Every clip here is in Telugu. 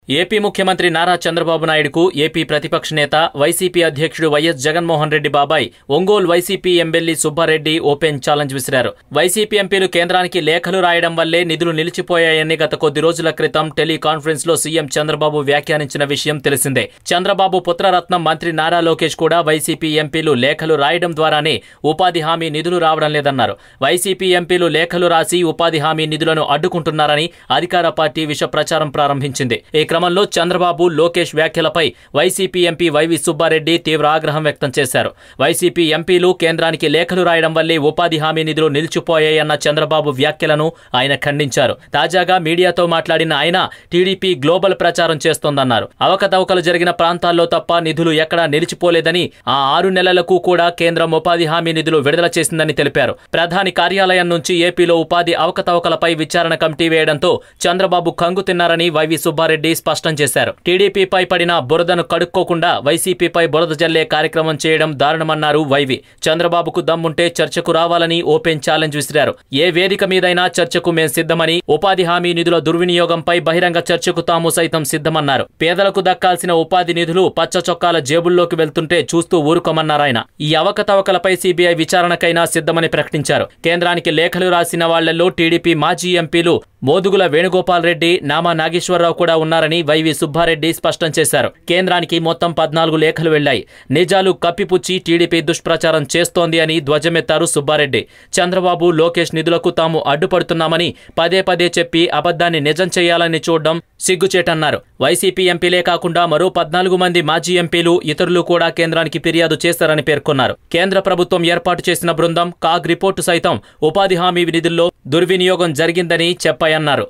ఏపీ ముఖ్యమంత్రి నారా చంద్రబాబు నాయుడుకు ఏపీ ప్రతిపక్ష నేత వైసీపీ అధ్యక్షుడు వైఎస్ జగన్మోహన్ రెడ్డి బాబాయ్ Ongole YCP MLA Subba Reddy open challenge విసిరారు వైసీపీ ఎంపీలు కేంద్రానికి లేఖలు రాయడం వల్లే నిధులు నిలిచిపోయాయని గత కొద్ది రోజుల క్రితం టెలికాన్ఫరెన్స్ లో సీఎం చంద్రబాబు వ్యాఖ్యానించిన విషయం తెలిసిందే చంద్రబాబు పుత్రరత్నం మంత్రి నారా లోకేష్ కూడా వైసీపీ ఎంపీలు లేఖలు రాయడం ద్వారానే ఉపాధి హామీ నిధులు రావడం లేదన్నారు వైసీపీ ఎంపీలు లేఖలు రాసి ఉపాధి హామీ నిధులను అడ్డుకుంటున్నారని అధికార పార్టీ విష ప్రచారం ప్రారంభించింది ఈ క్రమంలో చంద్రబాబు లోకేష్ వ్యాఖ్యలపై వైసీపీ ఎంపీ వైవి సుబ్బారెడ్డి తీవ్ర ఆగ్రహం వ్యక్తం చేశారు వైసీపీ ఎంపీలు కేంద్రానికి లేఖలు రాయడం వల్లే ఉపాధి హామీ నిధులు నిలిచిపోయాయన్న చంద్రబాబు వ్యాఖ్యలను ఆయన ఖండించారు తాజాగా మీడియాతో మాట్లాడిన ఆయన టీడీపీ గ్లోబల్ ప్రచారం చేస్తోందన్నారు అవకతవకలు జరిగిన ప్రాంతాల్లో తప్ప నిధులు ఎక్కడా నిలిచిపోలేదని ఆ ఆరు నెలలకు కూడా కేంద్రం ఉపాధి హామీ నిధులు విడుదల చేసిందని తెలిపారు ప్రధాని కార్యాలయం నుంచి ఏపీలో ఉపాధి అవకతవకలపై విచారణ కమిటీ వేయడంతో చంద్రబాబు కంగు తిన్నారని వైవి సుబ్బారెడ్డి స్పష్టం చేశారు టీడీపీపై పడిన బురదను కడుక్కోకుండా వైసీపీపై బురద జల్లే కార్యక్రమం చేయడం దారుణమన్నారు వైవి చంద్రబాబుకు దమ్ముంటే చర్చకు రావాలని ఓపెన్ ఛాలెంజ్ విసిరారు ఏ వేదిక మీదైనా చర్చకు మేం సిద్ధమని ఉపాధి హామీ నిధుల దుర్వినియోగంపై బహిరంగ చర్చకు తాము సైతం సిద్ధమన్నారు పేదలకు దక్కాల్సిన ఉపాధి నిధులు పచ్చ చొక్కాల జేబుల్లోకి వెళ్తుంటే చూస్తూ ఊరుకోమన్నారాయన ఈ అవకతవకలపై సీబీఐ విచారణకైనా సిద్ధమని ప్రకటించారు కేంద్రానికి లేఖలు రాసిన వాళ్లలో టీడీపీ మాజీ ఎంపీలు మోదుగుల వేణుగోపాల్ రెడ్డి నామా నాగేశ్వరరావు కూడా ఉన్నారని వైవి సుబ్బారెడ్డి స్పష్టం చేశారు కేంద్రానికి మొత్తం పద్నాలుగు లేఖలు వెళ్లాయి నిజాలు కప్పిపుచ్చి టీడీపీ దుష్ప్రచారం చేస్తోంది అని ధ్వజమెత్తారు సుబ్బారెడ్డి చంద్రబాబు లోకేష్ నిధులకు తాము అడ్డుపడుతున్నామని పదే పదే చెప్పి అబద్ధాన్ని నిజం చేయాలని చూడడం సిగ్గుచేటన్నారు వైసీపీ ఎంపీలే కాకుండా మరో పద్నాలుగు మంది మాజీ ఎంపీలు ఇతరులు కూడా కేంద్రానికి ఫిర్యాదు చేశారని పేర్కొన్నారు కేంద్ర ప్రభుత్వం ఏర్పాటు చేసిన బృందం కాగ్ రిపోర్టు సైతం ఉపాధి హామీ నిధుల్లో దుర్వినియోగం జరిగిందని చెప్పాయన్నారు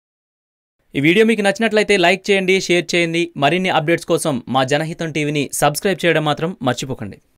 ఈ వీడియో మీకు నచ్చినట్లయితే లైక్ చేయండి షేర్ చేయండి మరిన్ని అప్డేట్స్ కోసం మా జనహితం టీవీని సబ్స్క్రైబ్ చేయడం మాత్రం మర్చిపోకండి